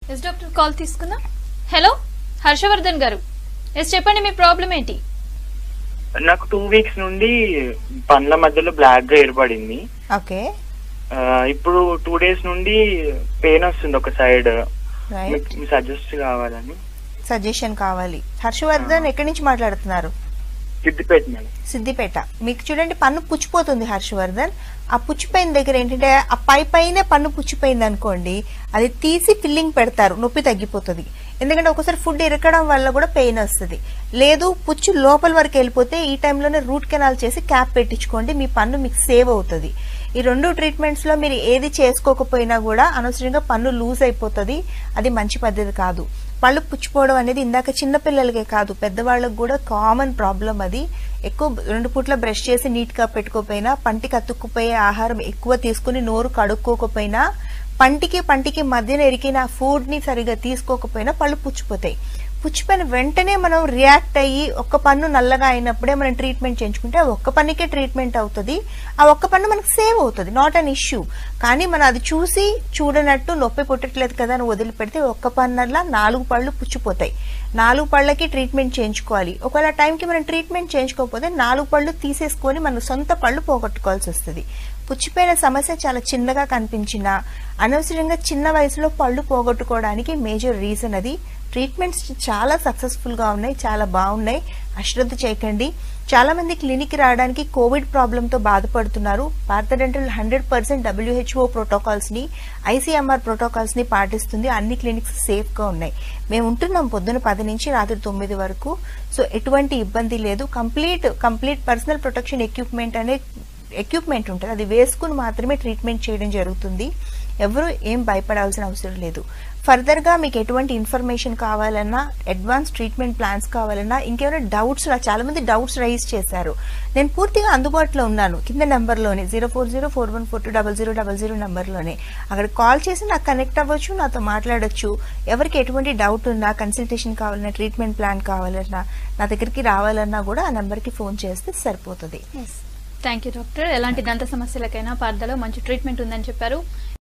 yes doctor call తీసుకుందాం hello Harshavardhan గారు yes చెప్పండి మీ ప్రాబ్లం ఏంటి నాకు టూ వీక్స్ నుండి పండ్ల మధ్యలో బ్లాక్ గా ఏర్పడింది ఓకే ఆ, ఇప్పుడు టూ డేస్ నుండి పెయిన్ వస్తుంది ఒక సైడ్ రైట్ మీ సజెస్ట్ కావాలని సజెషన్ కావాలి హర్షవర్ధన్ ఎక్కడి నుంచి మాట్లాడుతున్నారు సిద్దిపేట మేడం సిద్దిపేట మీకు చూడండి పన్ను పుచ్చిపోతుంది హర్షవర్ధన్ ఆ పుచ్చిపోయిన దగ్గర ఏంటంటే ఆ పై పైనే పన్ను పుచ్చిపోయింది అనుకోండి అది తీసి ఫిల్లింగ్ పెడతారు నొప్పి తగ్గిపోతుంది ఎందుకంటే ఒకసారి ఫుడ్ ఇరకడం వల్ల కూడా పెయిన్ వస్తుంది లేదు పుచ్చు లోపల వరకు వెళ్ళిపోతే ఈ టైంలోనే రూట్ కెనాల్ చేసి క్యాప్ పెట్టించుకోండి మీ పన్ను మీకు సేవ్ అవుతుంది ఈ రెండు ట్రీట్మెంట్స్ లో మీరు ఏది చేసుకోకపోయినా కూడా అనవసరంగా పన్ను లూజ్ అయిపోతుంది అది మంచి పద్ధతి కాదు పళ్ళు పుచ్చిపోవడం అనేది ఇందాక చిన్న పిల్లలకే కాదు పెద్దవాళ్ళకు కూడా కామన్ ప్రాబ్లం అది ఎక్కువ రెండు పూట్ల బ్రష్ చేసి నీట్ గా పెట్టుకోకపోయినా పంటికి అతుక్కుపోయే ఆహారం ఎక్కువ తీసుకుని నోరు కడుక్కోకపోయినా పంటికి పంటికి మధ్యన ఎరికిన ఫుడ్ ని సరిగా తీసుకోకపోయినా పళ్ళు పుచ్చిపోతాయి పుచ్చిపోయిన వెంటనే మనం రియాక్ట్ అయ్యి ఒక్క పన్ను నల్లగా అయినప్పుడే మనం ట్రీట్మెంట్ చేయించుకుంటే ఆ ఒక్క పన్నుకే ట్రీట్మెంట్ అవుతుంది ఆ ఒక్క పన్ను మనకు సేవ్ అవుతుంది నాట్ అన్ ఇష్యూ కానీ మనం అది చూసి చూడనట్టు నొప్పి పుట్టట్లేదు కదా అని వదిలిపెడితే ఒక్క పన్నల్లా నాలుగు పళ్ళు పుచ్చిపోతాయి నాలుగు పళ్ళకి ట్రీట్మెంట్ చేయించుకోవాలి ఒకవేళ ఆ టైంకి మనం ట్రీట్మెంట్ చేయించుకోకపోతే నాలుగు పళ్ళు తీసేసుకొని మన సొంత పళ్ళు పోగొట్టుకోవాల్సి వస్తుంది పుచ్చిపోయిన సమస్య చాలా చిన్నగా కనిపించినా అనవసరంగా చిన్న వయసులో పళ్ళు పోగొట్టుకోవడానికి మేజర్ రీజన్ అది ట్రీట్మెంట్స్ చాలా సక్సెస్ఫుల్ గా ఉన్నాయి చాలా బాగున్నాయి అశ్రద్ధ చేయకండి చాలా మంది క్లినిక్ రావడానికి కోవిడ్ ప్రాబ్లమ్ తో బాధపడుతున్నారు Bharat dental hundred percent WHO protocols ని ఐసీఎంఆర్ ప్రోటోకాల్స్ ని పాటిస్తుంది అన్ని క్లినిక్స్ సేఫ్ గా ఉన్నాయి మేము ఉంటున్నాం పొద్దున పది నుంచి రాత్రి తొమ్మిది వరకు సో ఎటువంటి ఇబ్బంది లేదు complete complete personal protection equipment అనే ఎక్విప్మెంట్ ఉంటుంది అది వేసుకుని మాత్రమే ట్రీట్మెంట్ చేయడం జరుగుతుంది ఎవరు ఏం భయపడాల్సిన అవసరం లేదు ఫర్దర్ గా మీకు ఎటువంటి ఇన్ఫర్మేషన్ కావాలన్నా అడ్వాన్స్ ట్రీట్మెంట్ ప్లాన్స్ కావాలన్నా ఇంకేమైనా డౌట్స్ చాలా మంది డౌట్స్ రైజ్ చేశారు నేను పూర్తిగా అందుబాటులో ఉన్నాను కింద నెంబర్లోనే zero four zero four one four two double zero double zero నెంబర్లోనే అక్కడ కాల్ చేసి నాకు కనెక్ట్ అవ్వచ్చు నాతో మాట్లాడొచ్చు ఎవరికి ఎటువంటి డౌట్ ఉన్నా కన్సల్టేషన్ కావాలన్నా ట్రీట్మెంట్ ప్లాన్ కావాలన్నా నా దగ్గరికి రావాలన్నా కూడా ఆ నెంబర్కి ఫోన్ చేస్తే సరిపోతుంది థ్యాంక్ యూ డాక్టర్ ఎలాంటి దంత సమస్యలకైనా పార్దలో మంచి ట్రీట్మెంట్ ఉందని చెప్పారు